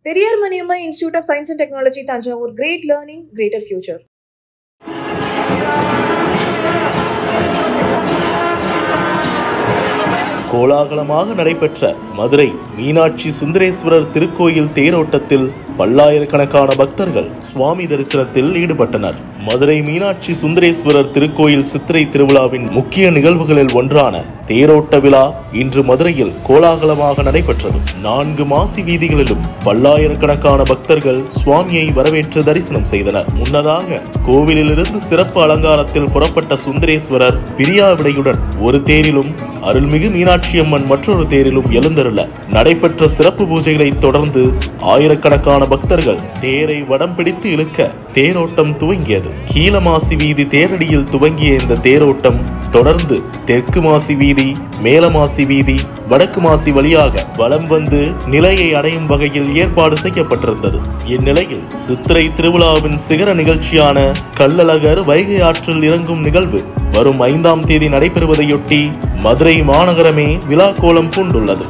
Periyar Maniamma Institute of Science and Technology, Tanjavur. Great learning, greater future. கோலாகலமாக நடைபெற்ற மதுரை மீனாட்சி சுந்தரேஸ்வரர் திருக்கோயில் தேரோட்டத்தில் பல்லாயிரக்கணக்கான பக்தர்கள் சுவாமி தரிசனத்தில் ஈடுபட்டனர் மதுரை மீனாட்சி சுந்தரேஸ்வரர் திருக்கோயில் சித்திரை திருவிழாவின் முக்கிய நிகழ்வுகளில் ஒன்றான தேரோட்ட விழா இன்று மதுரையில் கோலாகலமாக நடைபெற்றது நான்கு மாசி வீதிகளிலும் பல்லாயிரக்கணக்கான பக்தர்கள் சுவாமியை வரவேற்று தரிசனம் செய்தனர் முன்னதாக கோவிலிலிருந்து சிறப்பு அலங்காரத்தில் புறப்பட்ட சுந்தரேஸ்வரர் பிரியாவிடையுடன் ஒரு தேரிலும் அருள்மிகு மீனாட்சி அம்மன் மற்றொரு தேரிலும் எழுந்தருள நடைபெற்ற சிறப்பு பூஜைகளை தொடர்ந்து ஆயிரக்கணக்கான பக்தர்கள் தேரை வடம் பிடித்து இழுக்க தேரோட்டம் துவங்கியது கீழமாசி வீதி தேரடியில் துவங்கிய இந்த தேரோட்டம் தொடர்ந்து தெற்கு மாசி வீதி மேலமாசி வீதி வடக்கு மாசி வழியாக வலம் வந்து நிலையை அடையும் வகையில் ஏற்பாடு செய்யப்பட்டிருந்தது இந்நிலையில் சித்திரை திருவிழாவின் சிகர நிகழ்ச்சியான கள்ளழகர் வைகை ஆற்றில் இறங்கும் நிகழ்வு வரும் ஐந்தாம் தேதி நடைபெறுவதையொட்டி மதுரை மாநகரமே விழா கோலம் பூண்டுள்ளது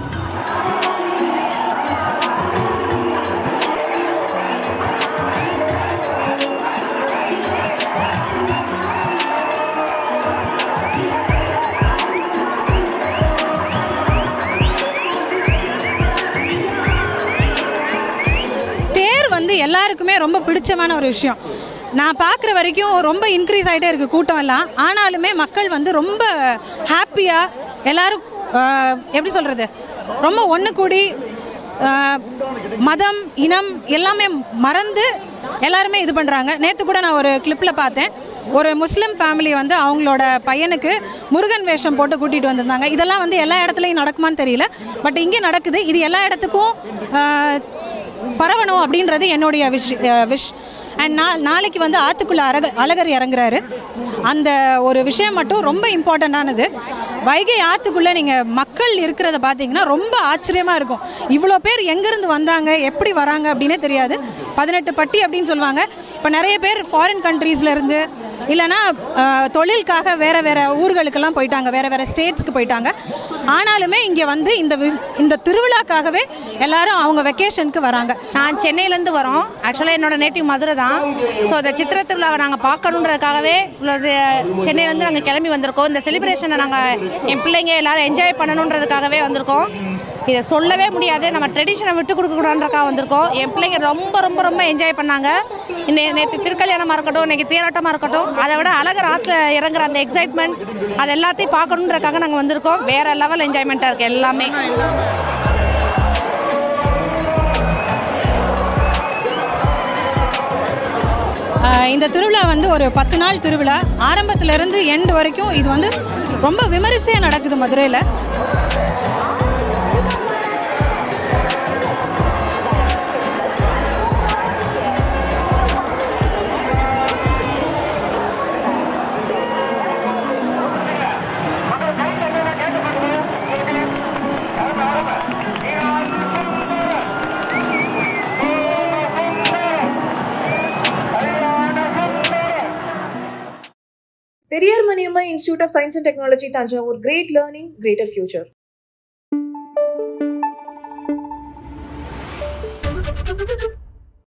தேர் வந்து எல்லாருக்குமே ரொம்ப பிடிச்சமான ஒரு விஷயம் நான் பார்க்குற வரைக்கும் ரொம்ப இன்க்ரீஸ் ஆகிட்டே இருக்குது கூட்டம் எல்லாம் ஆனாலுமே மக்கள் வந்து ரொம்ப ஹாப்பியாக எல்லாரும் ஆஹ், எப்படி சொல்கிறது ரொம்ப ஒன்று கூடி ஆஹ், மதம் இனம் எல்லாமே மறந்து எல்லாருமே இது பண்ணுறாங்க நேற்று கூட நான் ஒரு கிளிப்பில் பார்த்தேன் ஒரு முஸ்லீம் ஃபேமிலி வந்து அவங்களோட பையனுக்கு முருகன் வேஷம் போட்டு கூட்டிகிட்டு வந்திருந்தாங்க இதெல்லாம் வந்து எல்லா இடத்துலையும் நடக்குமான்னு தெரியல பட் இங்கே நடக்குது இது எல்லா இடத்துக்கும் ஆஹ், பரவணும் அப்படின்றது என்னுடைய விஷ் விஷ் அண்ட் நா நாளைக்கு வந்து ஆற்றுக்குள்ள அரக அழகர் இறங்குறாரு அந்த ஒரு விஷயம் மட்டும் ரொம்ப இம்பார்ட்டண்ட்டானது வைகை ஆற்றுக்குள்ளே நீங்கள் மக்கள் இருக்கிறத பார்த்தீங்கன்னா ரொம்ப ஆச்சரியமாக இருக்கும் இவ்வளோ பேர் எங்கேருந்து வந்தாங்க எப்படி வராங்க அப்படின்னே தெரியாது பதினெட்டு பட்டி அப்படின்னு சொல்லுவாங்க இப்போ நிறைய பேர் ஃபாரின் கண்ட்ரீஸ்லேருந்து இல்லைன்னா அஹ், தொழிலுக்காக வேறு வேறு ஊர்களுக்கெல்லாம் போயிட்டாங்க வேறு வேறு ஸ்டேட்ஸ்க்கு போயிட்டாங்க ஆனாலுமே இங்கே வந்து இந்த வி- இந்த திருவிழாக்காகவே எல்லாரும் அவங்க வெக்கேஷனுக்கு வராங்க நான் சென்னையிலேருந்து வரோம் ஆக்சுவலாக என்னோட நேட்டிவ் மதுரை தான் ஸோ இந்த சித்திரை திருவிழாவை நாங்கள் பார்க்கணுன்றதுக்காகவே இவ்வளவு சென்னையிலேருந்து நாங்கள் கிளம்பி வந்திருக்கோம் இந்த செலிப்ரேஷனை நாங்கள் என் பிள்ளைங்க எல்லாரும் என்ஜாய் பண்ணணுன்றதுக்காகவே வந்திருக்கோம் இதை சொல்லவே முடியாது நம்ம ட்ரெடிஷனை விட்டு கொடுக்கக்கூடாதுக்காக வந்திருக்கோம் என் பிள்ளைங்க ரொம்ப ரொம்ப ரொம்ப என்ஜாய் பண்ணாங்க இன்னை நேற்று திருக்கல்யாணமாக இருக்கட்டும் இன்றைக்கி தேரோட்டமாக இருக்கட்டும் அதை விட அழகர் ஆற்றுல இறங்குற அந்த எக்ஸைட்மெண்ட் அது எல்லாத்தையும் பார்க்கணுன்றதுக்காக நாங்கள் வந்திருக்கோம் வேறு லெவல் என்ஜாய்மெண்ட்டாக இருக்குது எல்லாமே அஹ், இந்த திருவிழா வந்து ஒரு பத்து நாள் திருவிழா ஆரம்பத்திலிருந்து எண்ட் வரைக்கும் இது வந்து ரொம்ப விமரிசையாக நடக்குது மதுரையில் Periyar Maniamma Institute of Science and Technology, Tanjavur. Great learning, greater future.